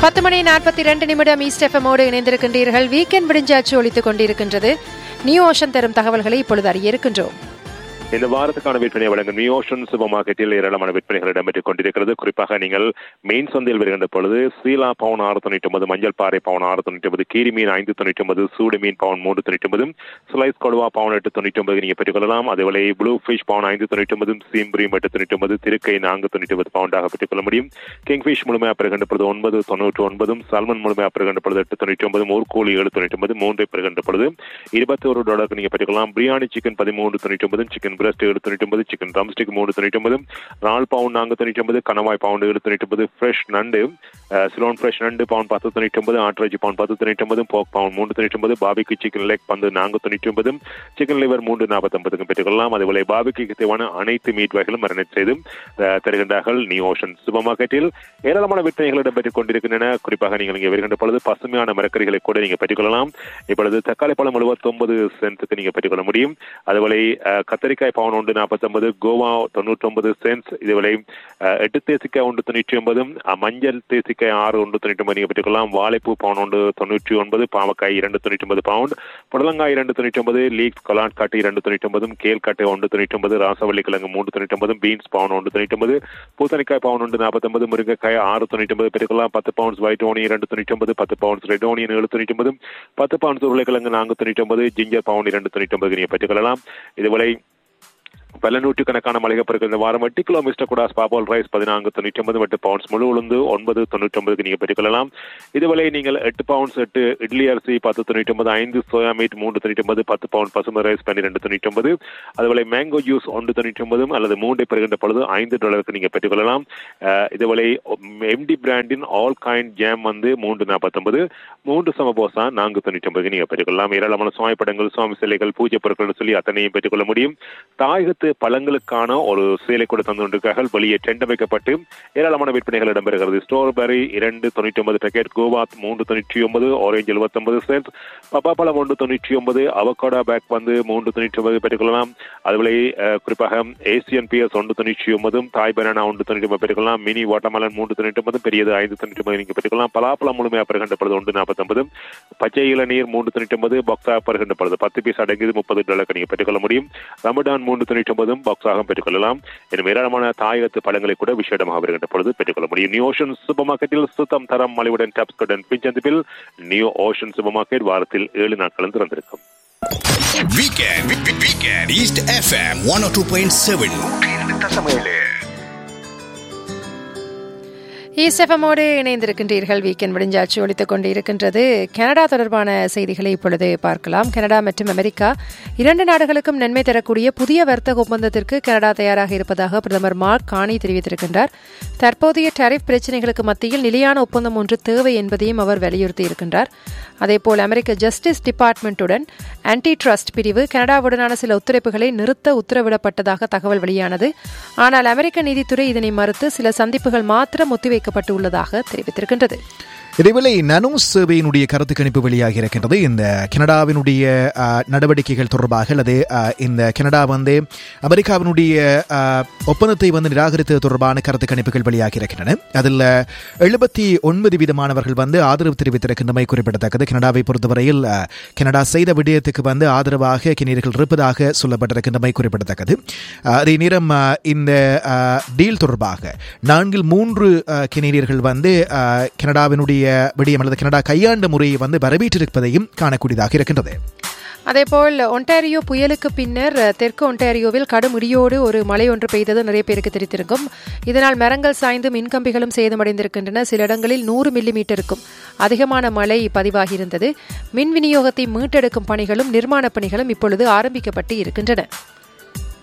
பத்து மணி நாற்பத்தி ரெண்டு நிமிடம் ஈஸ்ட் எஃப்எம்மோடு இணைந்திருக்கின்றீர்கள் வீக்கெண்ட் விடிஞ்சாச்சு ஒழித்துக் கொண்டிருக்கின்றது நியூ ஓஷன் தரும் தகவல்களை இப்பொழுது அறிய இருக்கின்றோம் இந்த வாரத்துக்கான விற்பனை வழங்கும் நியோஷன் சூப்பர் மார்க்கெட்டில் ஏராளமான விற்பனைகள் இடம்பெற்றுக் கொண்டிருக்கிறது குறிப்பாக நீங்கள் மெயின் சந்தையில் வருகின்ற பொழுது சீலா பவுன் ஆறு தொண்ணூற்றி ஒன்பது மஞ்சள் பாறை பவுன் ஆறு தொண்ணூற்றி ஒன்பது கீரி மீன் ஐந்து தொண்ணூற்றி ஒன்பது சூடு மீன் பவுன் மூன்று தொண்ணூற்றி ஒன்பது ஸ்லைஸ் கொடுவா பவுன் எட்டு தொண்ணூற்றி ஒன்பது நீங்கள் பெற்றுக்கொள்ளலாம் அதேவேளை ப்ளூ ஃபிஷ் பவுன் ஐந்து தொண்ணூற்றி ஒன்பது சீம்புரியும் எட்டு தொண்ணூற்றி ஒன்பது திருக்கை நான்கு தொண்ணூற்றி ஒன்பது பவுண்டாக பெற்றுக்கொள்ள முடியும் கிங்ஃபிஷ் முழுமையாக பெறுகின்ற பொழுது ஒன்பது தொண்ணூற்றி ஒன்பதும் சல்மன் முழுமையாக பெறுகின்ற பொழுது எட்டு தொண்ணூற்றி ஒன்பது ஊர்கோழி ஏழு தொண்ணூற்றி ஒன்பது மூன்றை பெறுகின்ற பொழுது இருபத்தி ஒரு டாலருக்கு நீங்கள் பெற்றுக்கொள்ளலாம் பிரியாணி சிக்கன் பதிமூன்று தொண்ணூற்றி ஒன்பது சிக்கன் பிரஸ்ட் ஏழு தொண்ணூற்றி ஒன்பது சிக்கன் ட்ரம்ஸ்டிக் மூணு தொண்ணூற்றி ஒன்பது ரால் பவுண்ட் நான்கு தொண்ணூற்றி ஒன்பது கணவாய் பவுண்டு ஏழு தொண்ணூற்றி ஒன்பது ஃப்ரெஷ் நண்டு சிலோன் ஃப்ரெஷ் நண்டு பவுண்ட் பத்து தொண்ணூற்றி ஒன்பது ஆட்ராஜி பவுண்ட் பத்து தொண்ணூற்றி ஒன்பது போக் பவுண்ட் மூன்று தொண்ணூற்றி ஒன்பது பாபிக்கு சிக்கன் லெக் பந்து நான்கு தொண்ணூற்றி ஒன்பது சிக்கன் லிவர் மூன்று நாற்பத்தொன்பதுக்கும் பெற்றுக்கொள்ளலாம் அதுபோல பாபிக்கு தேவையான அனைத்து மீட் வகைகளும் மரணட் செய்து அஹ், தருகின்றார்கள் நியூ ஓஷன் சூப்பர் மார்க்கெட்டில் ஏராளமான விற்பனைகள் இடம்பெற்றுக் கொண்டிருக்கின்றன குறிப்பாக நீங்கள் இங்கே வருகின்ற பொழுது பசுமையான மரக்கறிகளை கூட நீங்கள் பெற்றுக்கொள்ளலாம் இப்பொழுது தக்காளி பழம் எழுபத்தொன்பது சென்ட்ஸுக்கு நீங்கள் பெற்றுக்கொள்ள முடியும் அதுபோல அஹ், கத்தரிக்காய் பவுன் ஒன்று நாற்பத்தொன்பது கோவா தொண்ணூற்றொன்பது சென்ட்ஸ் இதுவரை அஹ், எட்டு தேசிக்காய் ஒன்று தொண்ணூற்றி ஒன்பதும் அஹ், மஞ்சள் தேசிக்காய் ஆறு ஒன்று தொண்ணூற்றி ஒன்பது நீங்கள் பெற்றுக்கொள்ளலாம் வாழைப்பூ பவுன் ஒன்று தொண்ணூற்றி ஒன்பது பாவக்காய் இரண்டு தொண்ணூற்றி ஒன்பது பவுண்ட் புடலங்காய் இரண்டு தொண்ணூற்றி ஒன்பது லீக்ஸ் கொலாட் காட்டு இரண்டு தொண்ணூற்றி ஒன்பதும் கேல் காட்டு ஒன்று தொண்ணூற்றி ஒன்பது ராசவள்ளி கிழங்கு மூன்று தொண்ணூற்றி ஒன்பது பீன்ஸ் பவுன் ஒன்று தொண்ணூற்றி ஒன்பது பூசணிக்காய் பவுன் ஒன்று நாற்பத்தொன்பது முருங்கைக்காய் ஆறு தொண்ணூற்றி ஒன்பது பெற்றுக்கொள்ளலாம் பத்து பவுண்ட்ஸ் ஒயிட் ஓனியன் இரண்டு தொண்ணூற்றி ஒன்பது பத்து பவுண்ட்ஸ் ரெட் ஓனியன் ஏழு தொண்ணூற்றி ஒன்பது பத்து பவுண்ட்ஸ் உருளைக்கிழங்கு நான்கு தொண்ணூற்றி ஒன்பது ஜிஞ்சர் பவுன் இரண்டு தொண்ணூற்றி ஒன்பது நீங்கள் பெற்றுக்கொள்ளலாம் இதுவரை பல நூற்றுக்கணக்கான மளிகை பொருட்கள் இந்த வாரம் எட்டு கிலோ மிஸ்டர் குடாஸ் பாபால் ரைஸ் பதினான்கு தொண்ணூற்றி ஒன்பது எட்டு பவுண்ட்ஸ் முழு உளுந்து ஒன்பது தொண்ணூற்றி ஒன்பதுக்கு நீங்கள் பெற்றுக்கொள்ளலாம் இதுவரை நீங்கள் எட்டு பவுண்ட்ஸ் எட்டு இட்லி அரிசி பத்து தொண்ணூற்றி ஒன்பது ஐந்து சோயா மீட் மூன்று தொண்ணூற்றி ஒன்பது பத்து பவுண்ட் பசுமை ரைஸ் பன்னிரெண்டு தொண்ணூற்றி ஒன்பது அதுபோல மேங்கோ ஜூஸ் ஒன்று தொண்ணூற்றி ஒன்பதும் அல்லது மூன்றை பெறுகின்ற பொழுது ஐந்து டாலருக்கு நீங்கள் பெற்றுக்கொள்ளலாம் அஹ், இதுவரை எம்டி பிராண்டின் ஆல் கைண்ட் ஜாம் வந்து மூன்று நாற்பத்தொன்பது மூன்று சமபோசா நான்கு தொண்ணூற்றி ஒன்பதுக்கு நீங்கள் பெற்றுக்கொள்ளலாம் ஏராளமான சுவாமி படங்கள் சுவாமி சிலைகள் பூஜை பொருட்கள் சொல்லி அத்தனையும் பெற்றுக்கொள்ள முடியும் தாயகத்து பழங்களுக்கான ஒரு சேலை கூட தந்து கொண்டிருக்கிறார்கள் வெளியே டெண்ட் வைக்கப்பட்டு ஏராளமான விற்பனைகள் இடம்பெறுகிறது ஸ்ட்ராபெரி இரண்டு தொண்ணூற்றி ஒன்பது பேக்கெட் கோவாத் மூன்று தொண்ணூற்றி ஒன்பது ஆரஞ்சு எழுபத்தொன்பது சென்ட் பப்பா பழம் ஒன்று தொண்ணூற்றி ஒன்பது அவகோடா பேக் வந்து மூன்று தொண்ணூற்றி ஒன்பது பெற்றுக்கொள்ளலாம் அதுபோல அஹ், குறிப்பாக ஏசியன் பிஎஸ் ஒன்று தொண்ணூற்றி ஒன்பதும் தாய் பனானா ஒன்று தொண்ணூற்றி ஒன்பது பெற்றுக்கொள்ளலாம் மினி வாட்டர்மலன் மூன்று தொண்ணூற்றி ஒன்பது பெரியது ஐந்து தொண்ணூற்றி ஒன்பது நீங்கள் பெற்றுக்கொள்ளலாம் பலாப்பழம் முழுமையாக பெறுகின்ற பொழுது ஒன்று நாற்பத்தொன்பது பச்சை இளநீர் மூன்று தொண்ணூற்றி ஒன்பது பாக்ஸாக பெறுகின்ற பொழுது பத்து பீஸ் அடங்கியது முப்பது டாலருக்கு நீங்கள் பெற்றுக்கொள்ள முடியும் ரமடான் மூன்று தொண்ணூற்றி ஒன்பதும் பாக்ஸாக பெற்றுக்கொள்ளலாம் எனும் ஏராளமான தாயகத்து பழங்களை கூட விசேடமாக வருகின்ற பொழுது பெற்றுக்கொள்ள முடியும் நியூ ஓஷன் சூப்பர் மார்க்கெட்டில் சுத்தம் தரம் மலிவுடன் டாப்ஸ்குடன் பிஞ்சந்திப்பில் நியூ ஓஷன் சூப்பர் மார்க்கெட் வாரத்தில் ஏழு நாட்களும் திறந்திருக்கும் Weekend, week- weekend, East FM 102.7. ஈஸ்எஃப்எம்மோடு இணைந்திருக்கின்றீர்கள் வீக்கெண்ட் விடிஞ்சாச்சு ஒழித்துக் கொண்டு இருக்கின்றது கனடா தொடர்பான செய்திகளை இப்பொழுது பார்க்கலாம் கனடா மற்றும் அமெரிக்கா இரண்டு நாடுகளுக்கும் நன்மை தரக்கூடிய புதிய வர்த்தக ஒப்பந்தத்திற்கு கனடா தயாராக இருப்பதாக பிரதமர் மார்க் கானி தெரிவித்திருக்கின்றார் தற்போதைய டரிஃப் பிரச்சினைகளுக்கு மத்தியில் நிலையான ஒப்பந்தம் ஒன்று தேவை என்பதையும் அவர் வலியுறுத்தியிருக்கின்றார் அதேபோல் அமெரிக்க ஜஸ்டிஸ் டிபார்ட்மெண்ட்டுடன் ஆன்டி ட்ரஸ்ட் பிரிவு கனடாவுடனான சில ஒத்துழைப்புகளை நிறுத்த உத்தரவிடப்பட்டதாக தகவல் வெளியானது ஆனால் அமெரிக்க நீதித்துறை இதனை மறுத்து சில சந்திப்புகள் மாத்திரம் ஒத்திவைக்கப்பட்டுள்ளதாக தெரிவித்திருக்கின்றது இதேவேளை நனோ சேவையினுடைய கருத்து கணிப்பு வெளியாகி இருக்கின்றது இந்த கனடாவினுடைய ஆ, நடவடிக்கைகள் தொடர்பாக அல்லது ஆ, இந்த கனடா வந்து அமெரிக்காவினுடைய ஆ, ஒப்பந்தத்தை வந்து நிராகரித்தது தொடர்பான கருத்து கணிப்புகள் வெளியாகி இருக்கின்றன அதில் எழுபத்தி ஒன்பது விதமானவர்கள் வந்து ஆதரவு தெரிவித்திருக்கின்றமை குறிப்பிடத்தக்கது கனடாவை பொறுத்தவரையில் ஆ, கனடா செய்த விடயத்துக்கு வந்து ஆதரவாக கெனியர்கள் இருப்பதாக சொல்லப்பட்டிருக்கின்றமை குறிப்பிடத்தக்கது ஆ, அதே நேரம் ஆ, இந்த ஆ, டீல் தொடர்பாக நான்கில் மூன்று ஆ, கெனடியர்கள் வந்து ஆ, கனடாவினுடைய விடயம் அல்லது கனடா கையாண்ட முறையை வந்து வரவேற்றிருப்பதையும் காணக்கூடியதாக இருக்கின்றது அதேபோல் ஒன்டாரியோ புயலுக்கு பின்னர் அஹ், தெற்கு ஒன்டாரியோவில் கடும் இடியோடு ஒரு மழை ஒன்று பெய்தது நிறைய பேருக்கு தெரிந்திருக்கும் இதனால் மரங்கள் சாய்ந்து மின்கம்பிகளும் சேதமடைந்திருக்கின்றன சில இடங்களில் நூறு மில்லி மீட்டருக்கும் அதிகமான மழை பதிவாகியிருந்தது மின் விநியோகத்தை மீட்டெடுக்கும் பணிகளும் நிர்மாணப் பணிகளும் இப்பொழுது ஆரம்பிக்கப்பட்டு இருக்கின்றன